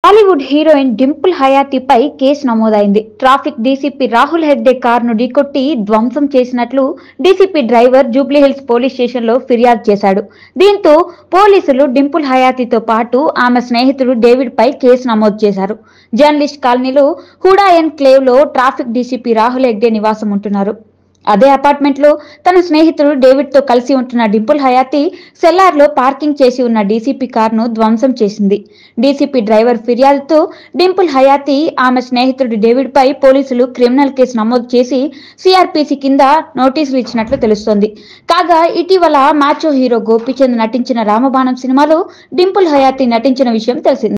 Tollywood heroine Dimple హయాతీపై case నమోదైంది traffic DCP Rahul Hegde కారును ఢీకొట్టి ధ్వంసం చేసినట్లు డీసీపీ డ్రైవర్ జూబ్లీహిల్స్ పోలీస్ స్టేషన్లో ఫిర్యాదు చేశాడు దీంతో పోలీసులు డింపుల్ హయాతీతో పాటు ఆమె స్నేహితుడు డేవిడ్ పై కేసు నమోదు చేశారు జర్నలిస్ట్ కాలనీలో హుడాయన్ క్లేవ్ లో ట్రాఫిక్ డీసీపీ రాహుల్ హెగ్డే నివాసం ఉంటున్నారు అదే అపార్ట్మెంట్ లో తన స్నేహితుడు డేవిడ్ తో కలిసి ఉంటున్న డింపుల్ హయాతి సెల్లార్ లో పార్కింగ్ చేసి ఉన్న డీసీపీ కారును ధ్వంసం చేసింది డీసీపీ డ్రైవర్ ఫిర్యాదుతో డింపుల్ హయాతి ఆమె స్నేహితుడు డేవిడ్ పై పోలీసులు క్రిమినల్ కేసు నమోదు చేసి సిఆర్పిసి కింద నోటీసులు ఇచ్చినట్లు తెలుస్తోంది కాగా ఇటీవల మాచో హీరో గోపీచంద్ నటించిన రామబాణం సినిమాలో డింపుల్ హయాతి నటించిన విషయం తెలిసింది